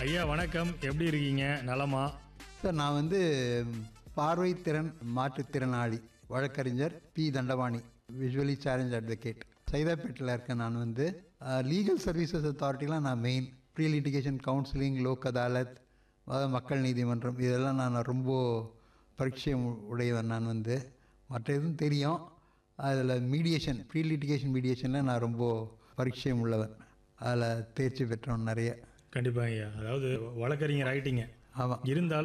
ஐயா வணக்கம் எப்படி இருக்கீங்க நலமா சார் நான் வந்து பார்வை திறன் மாற்றுத்திறனாளி வழக்கறிஞர் B Dhandapani visually challenge advocate சைதாப்பேட்டில் இருக்கேன் நான் வந்து லீகல் சர்வீசஸ் அத்தாரிட்டிலாம் நான் main pre litigation counselling Lok Adalat அஹ், மக்கள் நீதிமன்றம் இதெல்லாம் நான் ரொம்ப பரிச்சயம் உடையவன் நான் வந்து மற்ற எதுவும் தெரியும் அதில் மீடியேஷன் ப்ரீ லிட்டிகேஷன் மீடியேஷனில் நான் ரொம்ப பரிச்சயம் உள்ளவன் அதில் தேர்ச்சி பெற்றவன் நிறைய கண்டிப்பாக ஐயா அதாவது வழக்கறிஞர் ஆயிட்டீங்க ஆமாம் இருந்தாலும்